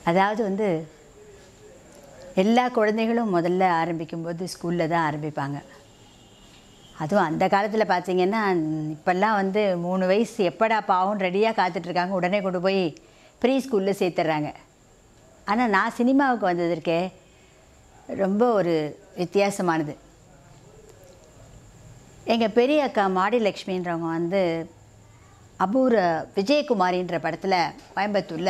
அதாவது வந்து எல்லா குழந்தைகளும் முதல்ல ஆரம்பிக்கும்போது ஸ்கூலில் தான் ஆரம்பிப்பாங்க அதுவும் அந்த காலத்தில் பார்த்தீங்கன்னா இப்போல்லாம் வந்து மூணு வயசு எப்படா பாவம் ரெடியாக காத்துட்ருக்காங்க உடனே கொண்டு போய் ப்ரீ ஸ்கூலில் சேர்த்துட்றாங்க ஆனால் நான் சினிமாவுக்கு வந்ததற்கே ரொம்ப ஒரு வித்தியாசமானது எங்கள் பெரிய அக்கா மாடி லக்ஷ்மின்றவங்க வந்து அபூர விஜயகுமாரின்ற படத்தில் கோயம்புத்தூரில்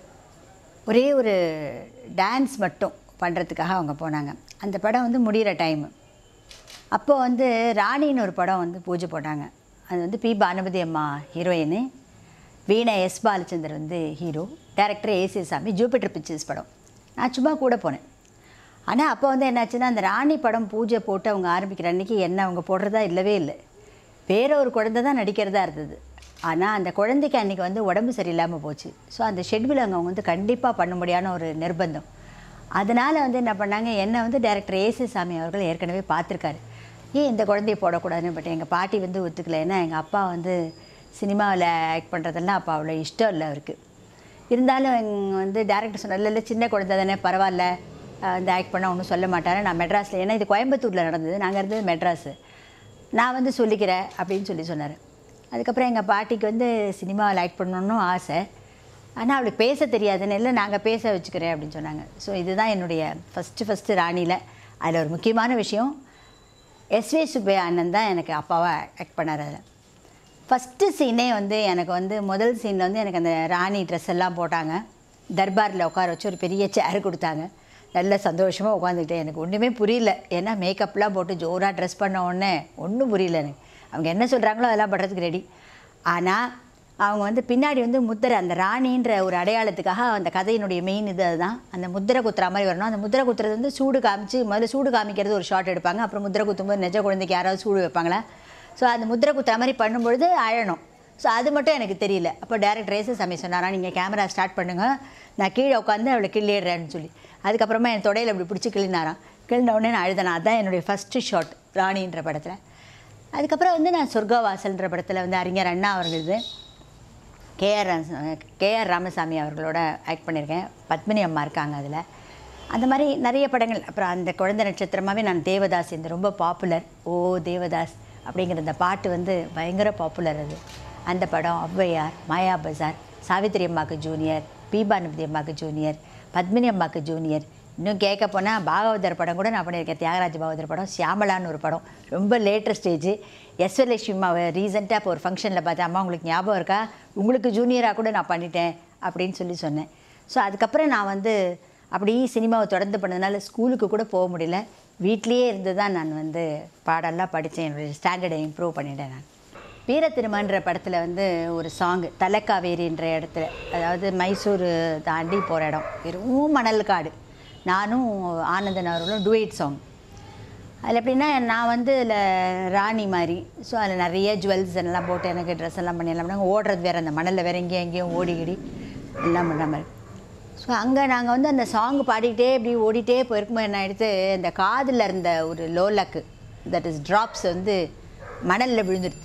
ஒரே ஒரு டான்ஸ் மட்டும் பண்ணுறதுக்காக அவங்க போனாங்க அந்த படம் வந்து முடிகிற டைமு அப்போ வந்து ராணின்னு ஒரு படம் வந்து பூஜை போட்டாங்க அது வந்து பி பானுமதி அம்மா ஹீரோயினு வீணா எஸ் பாலச்சந்தர் வந்து hero director AC Sami Jupiter Pictures படம் நான் சும்மா கூட போனேன் ஆனால் அப்போ வந்து என்னாச்சுன்னா அந்த ராணி படம் பூஜை போட்டு அவங்க ஆரம்பிக்கிற அன்றைக்கி என்ன அவங்க போடுறதா இல்லவே இல்லை வேற ஒரு குழந்தை தான் நடிக்கிறதா இருந்தது ஆனால் அந்த குழந்தைக்கு அன்றைக்கி வந்து உடம்பு சரியில்லாமல் போச்சு ஸோ அந்த ஷெட்யூல் அவங்க வந்து கண்டிப்பாக பண்ண முடியாத ஒரு நிர்பந்தம் அதனால் வந்து என்ன பண்ணாங்க என்னை வந்து டேரக்டர் ஏசி சாமி அவர்கள் ஏற்கனவே பார்த்துருக்காரு ஏன் இந்த குழந்தைய போடக்கூடாதுன்னு பட் எங்கள் பாட்டி வந்து ஒத்துக்கல ஏன்னா எங்கள் அப்பா வந்து சினிமாவில் ஆக்ட் பண்ணுறதெல்லாம் அப்போ அவ்வளோ இஷ்டம் இல்லை அவருக்கு இருந்தாலும் எங்க வந்து டேரக்டர் சொன்னார் இல்லை இல்லை சின்ன குழந்தை தானே பரவாயில்ல அஹ் இந்த ஆக்ட் பண்ண ஒன்றும் சொல்ல மாட்டாரு நான் மெட்ராஸில் ஏன்னா இது கோயம்புத்தூரில் நடந்தது நாங்கள் இருந்தது மெட்ராஸு நான் வந்து சொல்லிக்கிறேன் அப்படின்னு சொல்லி சொன்னார் அதுக்கப்புறம் எங்கள் பாட்டிக்கு வந்து சினிமாவில் ஆக்ட் பண்ணணும்னு ஆசை ஆனால் அவளுக்கு பேச தெரியாதுன்னு இல்லை நாங்கள் பேச வச்சுக்கிறேன் அப்படின்னு சொன்னாங்க ஸோ இதுதான் என்னுடைய ஃபஸ்ட்டு ஃபஸ்ட்டு ராணியில் அதில் ஒரு முக்கியமான விஷயம் எஸ்வி சுப்பையா அண்ணன் தான் எனக்கு அப்பாவை ஆக்ட் பண்ணார் அதில் ஃபஸ்ட்டு சீனே வந்து எனக்கு வந்து முதல் சீனில் வந்து எனக்கு அந்த ராணி ட்ரெஸ் எல்லாம் போட்டாங்க தர்பாரில் உட்கார வச்சு ஒரு பெரிய சேர் கொடுத்தாங்க நல்ல சந்தோஷமாக உட்காந்துக்கிட்டேன் எனக்கு ஒன்றுமே புரியல ஏன்னா மேக்கப்லாம் போட்டு ஜோராக ட்ரெஸ் பண்ண உடனே ஒன்றும் புரியல எனக்கு அவங்க என்ன சொல்கிறாங்களோ அதெல்லாம் பண்ணுறதுக்கு ரெடி ஆனால் அவங்க வந்து பின்னாடி வந்து முத்திரை அந்த ராணின்ற ஒரு அடையாளத்துக்காக அந்த கதையினுடைய மெயின் இது அதுதான் அந்த முத்திரை குத்துற மாதிரி வரணும் அந்த முத்திரை குத்துறது வந்து சூடு காமிச்சு முதல்ல சூடு காமிக்கிறது ஒரு ஷாட் எடுப்பாங்க அப்புறம் முத்திரை குத்தும்போது நெஜ குழந்தைக்கு யாராவது சூடு வைப்பாங்களா ஸோ அந்த முத்திரை குத்துற மாதிரி பண்ணும்பொழுது அழணும் ஸோ அது மட்டும் எனக்கு தெரியல அப்போ டேரக்டர் ரேசு சாமி சொன்னாரா நீங்கள் கேமரா ஸ்டார்ட் பண்ணுங்கள் நான் கீழே உட்காந்து அவளை கிள்ளிடுறேன்னு சொல்லி அதுக்கப்புறமா என் தொடையில் அப்படி பிடிச்சி கிள்ளினாராம் கிள்ளின உடனே நான் அழுதேன் அதான் என்னுடைய ஃபஸ்ட்டு ஷாட் ராணின்ற படத்தில் அதுக்கப்புறம் வந்து நான் சொர்க்கவாசல்ன்ற படத்தில் வந்து அறிஞர் அண்ணா அவர்களது கேஆர் கேஆர் ராமசாமி அவர்களோட ஆக்ட் பண்ணியிருக்கேன் பத்மினி அம்மா இருக்காங்க அதில் அந்த மாதிரி நிறைய படங்கள் அப்புறம் அந்த குழந்தை நட்சத்திரமாகவே நான் தேவதாஸ் இந்த ரொம்ப பாப்புலர் ஓ தேவதாஸ் அப்படிங்கிற அந்த பாட்டு வந்து பயங்கர பாப்புலர் அது அந்த படம் ஔவையார் மாயா பஜார் சாவித்திரி அம்மாவுக்கு ஜூனியர் பீபானுபதி அம்மாவுக்கு ஜூனியர் பத்மினி அம்மாவுக்கு ஜூனியர் இன்னும் கேட்க போனால் பாகவதர் படம் கூட நான் பண்ணியிருக்கேன் தியாகராஜ பாகவதர் படம் சியாமலான்னு ஒரு படம் ரொம்ப லேட்டர் ஸ்டேஜ் எஸ்வலட்சுமி அம்மாவை ரீசெண்டாக இப்போ ஒரு ஃபங்க்ஷனில் பார்த்தேன் அம்மா உங்களுக்கு ஞாபகம் இருக்கா உங்களுக்கு ஜூனியராக கூட நான் பண்ணிட்டேன் அப்படின்னு சொல்லி சொன்னேன் ஸோ அதுக்கப்புறம் நான் வந்து அப்படி சினிமாவை தொடர்ந்து பண்ணதுனால ஸ்கூலுக்கு கூட போக முடியல வீட்லேயே இருந்து தான் நான் வந்து பாடெல்லாம் படித்தேன் என்னுடைய ஸ்டாண்டர்டை இம்ப்ரூவ் பண்ணிட்டேன் நான் வீர திருமன்ற படத்தில் வந்து ஒரு சாங்கு தலைக்காவேரின்ற இடத்துல அதாவது மைசூர் தாண்டி போகிற இடம் வெறும் மணல் காடு நானும் ஆனந்தன் அவர்களும் டுவேட் சாங் அதில் எப்படின்னா நான் வந்து இதில் ராணி மாதிரி ஸோ அதில் நிறைய ஜுவல்ஸ் எல்லாம் போட்டு எனக்கு ட்ரெஸ் எல்லாம் பண்ணி எல்லாம் பண்ணாங்க ஓடுறது வேறு அந்த மணலில் வேறு எங்கேயும் எங்கேயும் ஓடிக்கிடி எல்லாம் பண்ணுற மாதிரி ஸோ அங்கே நாங்கள் வந்து அந்த சாங் பாடிக்கிட்டே இப்படி ஓடிட்டே போயிருக்கும்போது என்ன ஆயிடுத்து இந்த காதில் இருந்த ஒரு லோலக்கு தட் இஸ் ட்ராப்ஸ் வந்து மணலில் விழுந்துடுது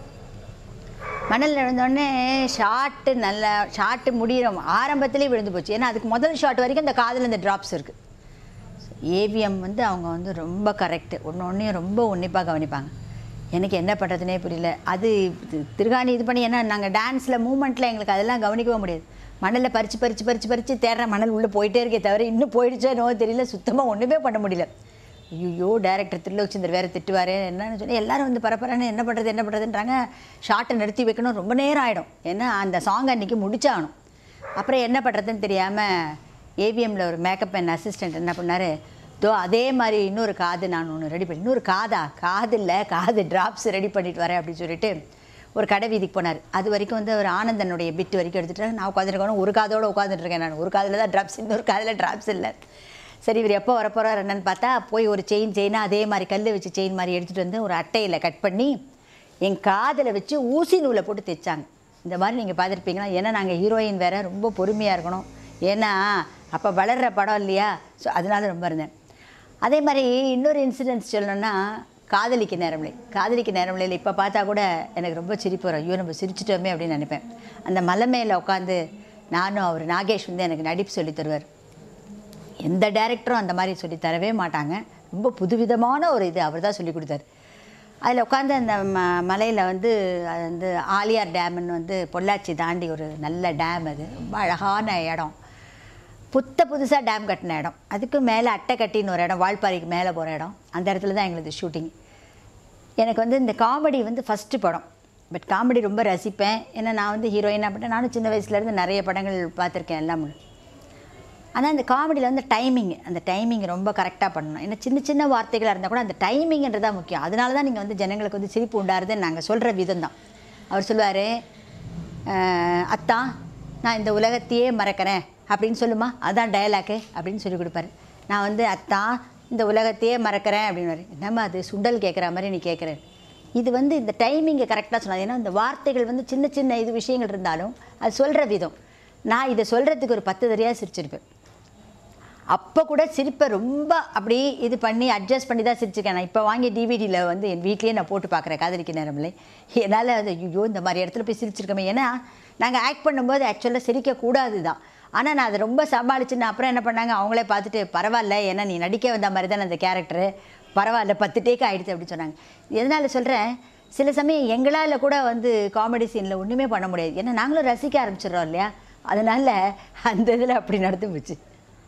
மணலில் விழுந்தோடனே ஷார்ட்டு நல்லா ஷார்ட்டு முடியிற ஆரம்பத்திலே விழுந்து போச்சு ஏன்னா அதுக்கு முதல் ஷாட் வரைக்கும் அந்த காதில் இந்த ட்ராப்ஸ் இருக்குது ஏவிஎம் வந்து அவங்க வந்து ரொம்ப கரெக்டு ஒன்று ஒன்றையும் ரொம்ப உன்னிப்பாக கவனிப்பாங்க எனக்கு என்ன பண்ணுறதுனே புரியல அது இது- திருகாணி இது பண்ணி ஏன்னா நாங்கள் டான்ஸில் மூமெண்ட்டில் எங்களுக்கு அதெல்லாம் கவனிக்கவே முடியாது மணலில் பறித்து பறித்து பறித்து பறித்து தேடுற மணல் உள்ளே போயிட்டே இருக்கே தவிர இன்னும் போயிடுச்சோ என்னவோ தெரியல சுத்தமாக ஒன்றுமே பண்ண முடியல ஐயோ டேரக்டர் திருலோக்சந்தர் வேறு திட்டுவார் என்னன்னு சொல்லி எல்லாரும் வந்து பரபரன்னு என்ன பண்ணுறது என்ன பண்ணுறதுன்றாங்க ஷார்ட்டை நிறுத்தி வைக்கணும் ரொம்ப நேரம் ஆகிடும் ஏன்னா அந்த சாங் அன்றைக்கி முடிச்சாகணும் அப்புறம் என்ன பண்ணுறதுன்னு தெரியாமல் ஏவிஎம்மில் ஒரு மேக்கப் அண்ட் அசிஸ்டன்ட் என்ன பண்ணார் தோ அதே மாதிரி இன்னொரு காது நான் ஒன்று ரெடி பண்ணி இன்னொரு காதா காது இல்லை காது ட்ராப்ஸ் ரெடி பண்ணிட்டு வரேன் அப்படின்னு சொல்லிட்டு ஒரு கடை வீதிக்கு போனார் அது வரைக்கும் வந்து ஒரு ஆனந்தனுடைய பிட் வரைக்கும் எடுத்துட்டு நான் உட்காந்துருக்கணும் ஒரு காதோடு உட்காந்துட்ருக்கேன் நான் ஒரு காதில் தான் ட்ராப்ஸ் இன்னொரு காதில் ட்ராப்ஸ் இல்லை சரி இவர் எப்போ வரப்போகிறார் என்னன்னு பார்த்தா போய் ஒரு செயின் செயினாக அதே மாதிரி கல் வச்சு செயின் மாதிரி எடுத்துகிட்டு வந்து ஒரு அட்டையில் கட் பண்ணி என் காதில் வச்சு ஊசி நூலை போட்டு தைச்சாங்க இந்த மாதிரி நீங்கள் பார்த்துருப்பீங்களா ஏன்னா நாங்கள் ஹீரோயின் வேறு ரொம்ப பொறுமையாக இருக்கணும் ஏன்னா அப்போ வளர்கிற படம் இல்லையா ஸோ அதனால ரொம்ப இருந்தேன் அதே மாதிரி இன்னொரு இன்சிடென்ட்ஸ் சொல்லணும்னா காதலிக்க நேரமில்லை காதலிக்க நேரமில்லையில் இப்போ பார்த்தா கூட எனக்கு ரொம்ப சிரிப்பு வரும் ஐயோ நம்ம சிரிச்சிட்டோமே அப்படின்னு நினைப்பேன் அந்த மலை மேலே உட்காந்து நானும் அவர் நாகேஷ் வந்து எனக்கு நடிப்பு சொல்லித் தருவார் எந்த டைரக்டரும் அந்த மாதிரி சொல்லி தரவே மாட்டாங்க ரொம்ப புதுவிதமான ஒரு இது அவர் தான் சொல்லி கொடுத்தாரு அதில் உட்காந்து அந்த ம மலையில் வந்து அது வந்து ஆலியார் டேம்னு வந்து பொள்ளாச்சி தாண்டி ஒரு நல்ல டேம் அது ரொம்ப அழகான இடம் புத்த புதுசாக டேம் கட்டின இடம் அதுக்கு மேலே அட்டைக்கட்டின்னு ஒரு இடம் வால்பாறைக்கு மேலே போகிற இடம் அந்த இடத்துல தான் எங்களுக்கு ஷூட்டிங் எனக்கு வந்து இந்த காமெடி வந்து ஃபஸ்ட்டு படம் பட் காமெடி ரொம்ப ரசிப்பேன் ஏன்னா நான் வந்து ஹீரோயினாக பட்டேன் நானும் சின்ன வயசுலேருந்து நிறைய படங்கள் பார்த்துருக்கேன் எல்லாம் ஆனால் அந்த காமெடியில் வந்து டைமிங் அந்த டைமிங் ரொம்ப கரெக்டாக பண்ணணும் ஏன்னா சின்ன சின்ன வார்த்தைகளாக இருந்தால் கூட அந்த டைமிங்ன்றது தான் முக்கியம் அதனால தான் நீங்கள் வந்து ஜனங்களுக்கு வந்து சிரிப்பு உண்டாருதுன்னு நாங்கள் சொல்கிற விதம் தான் அவர் சொல்லுவார் அத்தா நான் இந்த உலகத்தையே மறக்கிறேன் அப்படின்னு சொல்லுமா அதான் டயலாக்கு அப்படின்னு சொல்லி கொடுப்பாரு நான் வந்து அத்தா இந்த உலகத்தையே மறக்கிறேன் அப்படின்னு என்னம்மா அது சுண்டல் கேட்குற மாதிரி நீ கேட்குற இது வந்து இந்த டைமிங்கை கரெக்டாக சொன்னது ஏன்னா இந்த வார்த்தைகள் வந்து சின்ன சின்ன இது விஷயங்கள் இருந்தாலும் அது சொல்கிற விதம் நான் இதை சொல்கிறதுக்கு ஒரு பத்து தடையாக சிரிச்சிருப்பேன் அப்போ கூட சிரிப்பை ரொம்ப அப்படி இது பண்ணி அட்ஜஸ்ட் பண்ணி தான் சிரிச்சிருக்கேன் நான் இப்போ வாங்கி டிவிடியில் வந்து என் வீட்லேயே நான் போட்டு பார்க்குறேன் காதலிக்க நேரமில்லை என்னால் அது ஐயோ இந்த மாதிரி இடத்துல போய் சிரிச்சிருக்கோமே ஏன்னா நாங்கள் ஆக்ட் பண்ணும்போது ஆக்சுவலாக சிரிக்கக்கூடாது தான் ஆனால் நான் அதை ரொம்ப சமாளிச்சுன்னு அப்புறம் என்ன பண்ணாங்க அவங்களே பார்த்துட்டு பரவாயில்ல ஏன்னா நீ நடிக்க வந்த மாதிரி தானே அந்த கேரக்டரு பரவாயில்ல பத்து டேக் ஆகிடுது அப்படின்னு சொன்னாங்க எதனால் சொல்கிறேன் சில சமயம் எங்களால் கூட வந்து காமெடி சீனில் ஒன்றுமே பண்ண முடியாது ஏன்னா நாங்களும் ரசிக்க ஆரம்பிச்சிடுறோம் இல்லையா அதனால் அந்த இதில் அப்படி நடந்து போச்சு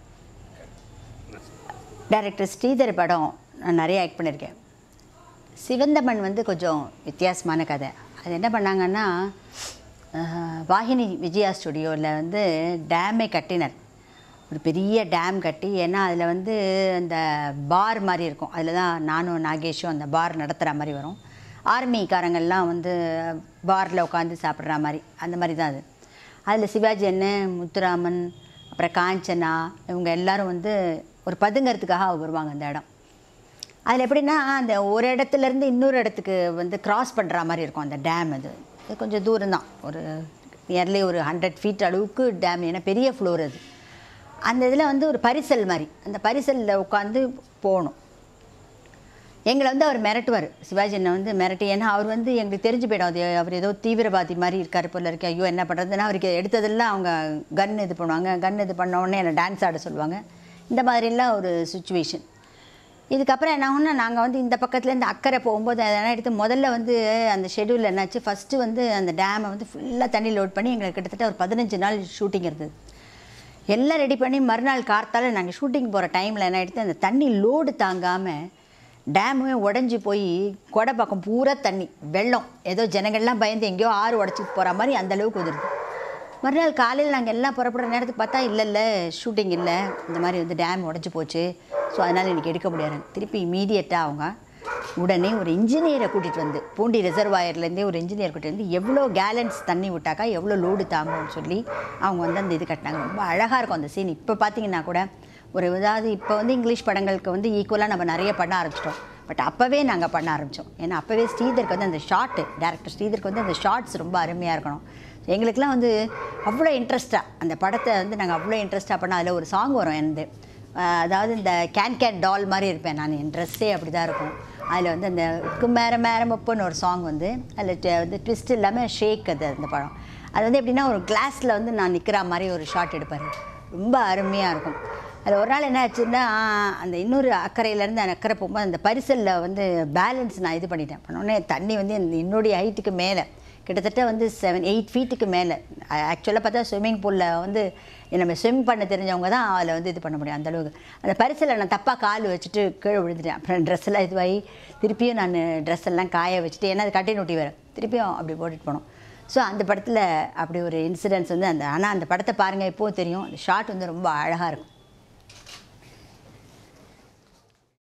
டைரக்டர் ஸ்ரீதர் படம் நான் நிறைய ஆக்ட் பண்ணியிருக்கேன் சிவந்தமன் வந்து கொஞ்சம் வித்தியாசமான கதை அது என்ன பண்ணாங்கன்னா அஹ், வாகினி விஜயா ஸ்டுடியோவில் வந்து டேமே கட்டினர் ஒரு பெரிய டேம் கட்டி ஏன்னா அதில் வந்து அந்த பார் மாதிரி இருக்கும் அதில் தான் நானும் நாகேஷும் அந்த பார் நடத்துகிற மாதிரி வரும் ஆர்மிக்காரங்கள்லாம் வந்து பாரில் உட்காந்து சாப்பிட்ற மாதிரி அந்த மாதிரி தான் அது அதில் சிவாஜி அண்ணன் முத்துராமன் அப்புறம் காஞ்சனா இவங்க எல்லாரும் வந்து ஒரு பதுங்கிறதுக்காக வருவாங்க அந்த இடம் அதில் எப்படின்னா அந்த ஒரு இடத்துலேருந்து இன்னொரு இடத்துக்கு வந்து கிராஸ் பண்ணுற மாதிரி இருக்கும் அந்த டேம் அது அது கொஞ்சம் தூரம் தான் ஒரு நியர்லி ஒரு ஹண்ட்ரட் ஃபீட் அளவுக்கு டேம் ஏன்னா பெரிய ஃப்ளோர் அது அந்த இதில் வந்து ஒரு பரிசல் மாதிரி அந்த பரிசலில் உட்காந்து போகணும் எங்களை வந்து அவர் மிரட்டுவார் சிவாஜி அண்ணன் வந்து மிரட்டி ஏன்னா அவர் வந்து எங்களுக்கு தெரிஞ்சு போயிடும் அது அவர் ஏதோ தீவிரவாதி மாதிரி இருக்கார் போல இருக்கு ஐயோ என்ன பண்ணுறதுன்னா அவருக்கு எடுத்ததெல்லாம் அவங்க கன் இது பண்ணுவாங்க கன் இது பண்ண உடனே என்னை டான்ஸ் ஆட சொல்லுவாங்க இந்த மாதிரிலாம் ஒரு சுச்சுவேஷன் இதுக்கப்புறம் என்ன ஆகும்னா நாங்கள் வந்து இந்த பக்கத்துலேருந்து அக்கறை போகும்போது அதெல்லாம் எடுத்து முதல்ல வந்து அந்த ஷெடியூல் என்னாச்சு ஃபஸ்ட்டு வந்து அந்த டேமை வந்து ஃபுல்லாக தண்ணி லோட் பண்ணி எங்களுக்கு கிட்டத்தட்ட ஒரு பதினஞ்சு நாள் ஷூட்டிங் இருந்தது எல்லாம் ரெடி பண்ணி மறுநாள் கார்த்தால நாங்கள் ஷூட்டிங் போகிற டைமில் என்ன ஆகிடுது அந்த தண்ணி லோடு தாங்காமல் டேமுமே உடஞ்சி போய் கொடை பக்கம் பூரா தண்ணி வெள்ளம் ஏதோ ஜனங்கள்லாம் பயந்து எங்கேயோ ஆறு உடச்சிட்டு போகிற மாதிரி அந்த அளவுக்கு வந்துடுது மறுநாள் காலையில் நாங்கள் எல்லாம் புறப்படுற நேரத்துக்கு பார்த்தா இல்லை இல்லை ஷூட்டிங் இல்லை இந்த மாதிரி வந்து டேம் உடஞ்சி போச்சு ஸோ அதனால் எனக்கு எடுக்க முடியாது திருப்பி இமீடியட்டாக அவங்க உடனே ஒரு இன்ஜினியரை கூட்டிகிட்டு வந்து பூண்டி ரிசர்வாயர்லேருந்தே ஒரு இன்ஜினியர் கூட்டிட்டு வந்து எவ்வளோ கேலன்ஸ் தண்ணி விட்டாக்கா எவ்வளோ லோடு தாங்கும்னு சொல்லி அவங்க வந்து அந்த இது கட்டினாங்க ரொம்ப அழகாக இருக்கும் அந்த சீன் இப்போ பார்த்தீங்கன்னா கூட ஒரு ஏதாவது இப்போ வந்து இங்கிலீஷ் படங்களுக்கு வந்து ஈக்குவலாக நம்ம நிறைய பண்ண ஆரம்பிச்சிட்டோம் பட் அப்போவே நாங்கள் பண்ண ஆரம்பித்தோம் ஏன்னா அப்போவே ஸ்ரீதருக்கு வந்து அந்த ஷார்ட்டு டேரக்டர் ஸ்ரீதருக்கு வந்து அந்த ஷார்ட்ஸ் ரொம்ப அருமையாக இருக்கணும் எங்களுக்கெல்லாம் வந்து அவ்வளோ இன்ட்ரெஸ்ட்டாக அந்த படத்தை வந்து நாங்கள் அவ்வளோ இன்ட்ரெஸ்ட்டாக பண்ண அதில் ஒரு சாங் வரும் எனது அஹ் அதாவது இந்த கேன் கேன் டால் மாதிரி இருப்பேன் நான் என் ட்ரெஸ்ஸே அப்படி தான் இருக்கும் அதில் வந்து அந்த கும்மேர மேரமப்புன்னு ஒரு சாங் வந்து அதில் ட- வந்து ட்விஸ்ட் இல்லாமல் ஷேக் அது அந்த படம் அது வந்து எப்படின்னா ஒரு கிளாஸில் வந்து நான் நிற்கிற மாதிரி ஒரு ஷாட் எடுப்பார் ரொம்ப அருமையாக இருக்கும் அது ஒரு நாள் என்ன ஆச்சுன்னா அந்த இன்னொரு அக்கறையிலேருந்து அந்த அக்கறை போகும்போது அந்த பரிசலில் வந்து பேலன்ஸ் நான் இது பண்ணிட்டேன் பண்ணோடனே தண்ணி வந்து இந்த என்னுடைய ஹைட்டுக்கு மேலே கிட்டத்தட்ட வந்து செவன் எயிட் ஃபீட்டுக்கு மேலே ஆக்சுவலாக பார்த்தா ஸ்விம்மிங் பூலில் வந்து நம்ம ஸ்விம் பண்ண தெரிஞ்சவங்க தான் அதில் வந்து இது பண்ண முடியும் அந்த அளவுக்கு அந்த பரிசில் நான் தப்பாக கால் வச்சுட்டு கீழே விழுந்துட்டேன் அப்புறம் ட்ரெஸ் எல்லாம் இதுவாகி திருப்பியும் நான் ட்ரெஸ் எல்லாம் காய வச்சுட்டு ஏன்னா அது கட்டி நொட்டி வேறு திருப்பியும் அப்படி போட்டுட்டு போனோம் ஸோ அந்த படத்தில் அப்படி ஒரு இன்சிடென்ட்ஸ் வந்து அந்த ஆனால் அந்த படத்தை பாருங்கள் இப்போவும் தெரியும் அந்த ஷாட் வந்து ரொம்ப அழகாக இருக்கும்